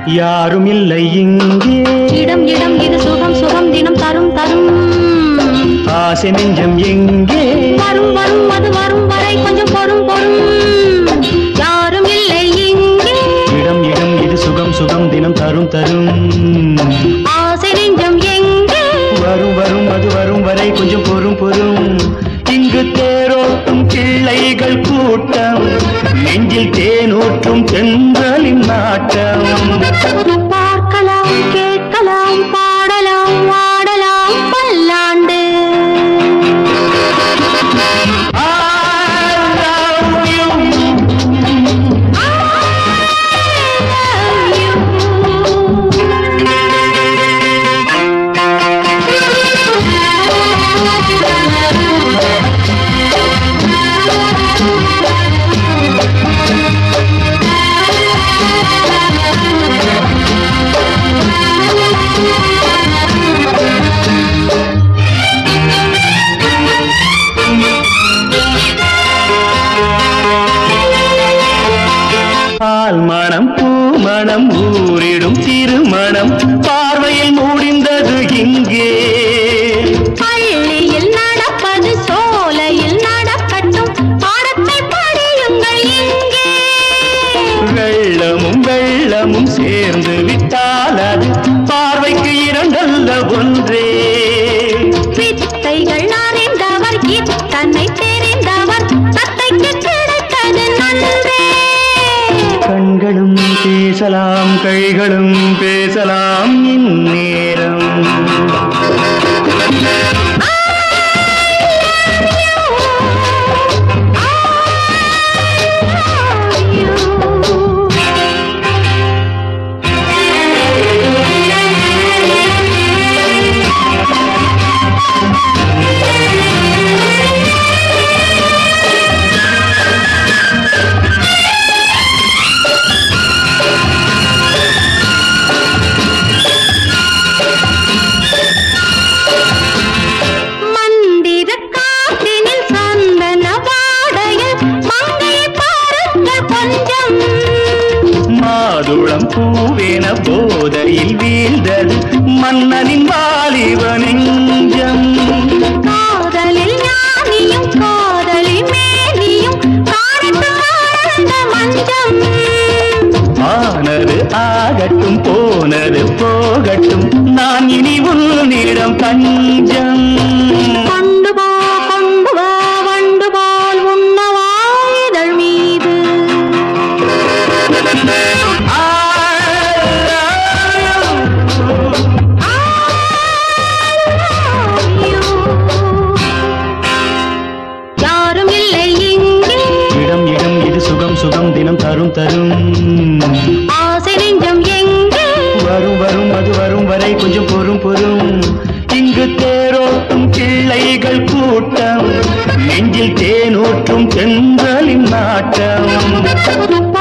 யாரும் இல்லை இங்கே இடம் இடம் இது சுகம் சுகம் தினம் தரும் தரும் ஆசை நெஞ்சம் எங்கே வரும் வரும் அது வரும் வரை கொஞ்சம் பொறும் பொறும் யாரும் இல்லை இங்கே இடம் இடம் இது சுகம் சுகம் தினம் தரும் தரும் ஆசை நெஞ்சம் எங்கே வரும் வரும் அது வரும் வரை கொஞ்சம் பொறும் பொறும் இங்கு தேரோட்டும் கிள்ளைகள் கூட்டம் நெஞ்சில் தேனூற்றும் தென்றலின் நாட்டம் பார்க்கலாம் கேட்கலாம் பாடலாம் ஆடலாம் பல்லாண்டு I love you. பால் மணம் பூமணம் ஊரிடும் திருமணம் பார்வையில் முடிந்தது இங்கே பள்ளியில் நடப்பது சோலையில் நடக்கட்டும் பாடத்தை படியுங்கள் இங்கே வெள்ளமும் வெள்ளமும் சேர்ந்து விட்டால் அது பார்வைக்கு இரண்டல்ல ஒன்றே வித்தைகள் அறிந்தவர் இத்தனை தெரிந்தவர் தத்தைக்கு கிடைத்தது நன்றே கண்களும் பேசலாம் கைகளும் பேசலாம் இந்நேரம் மந்திர காட்டினில் சந்தன வாடையில் மங்கையை பாருங்கள் கொஞ்சம் மாதுளம் பூவேன போதையில் வீழ்ந்தது மன்னனின் வாலிப நெஞ்சம் காதலில் ஞானியும் காதலி மேனியும் காணட்டும் ஆனந்த மஞ்சம் ஆனது ஆகட்டும் போனது போகட்டும் நான் இனி உன்னிடம் தஞ்சம் கொண்டு போ கொண்டு வா வண்டு போல் உண்ணவா இதழ் மீது யாரும் இல்லை இங்கே இடம் இடம் இது சுகம் சுகம் தினம் தரும் தரும் ஆசை நெஞ்சம் எங்கே வரும் வரும் அது வரும் வரை கொஞ்சம் பொறும் பொறும் இங்கு தேரோட்டும் கிள்ளைகள் கூட்டம் நெஞ்சில் தேனூற்றும் தென்றலின் நாட்டம்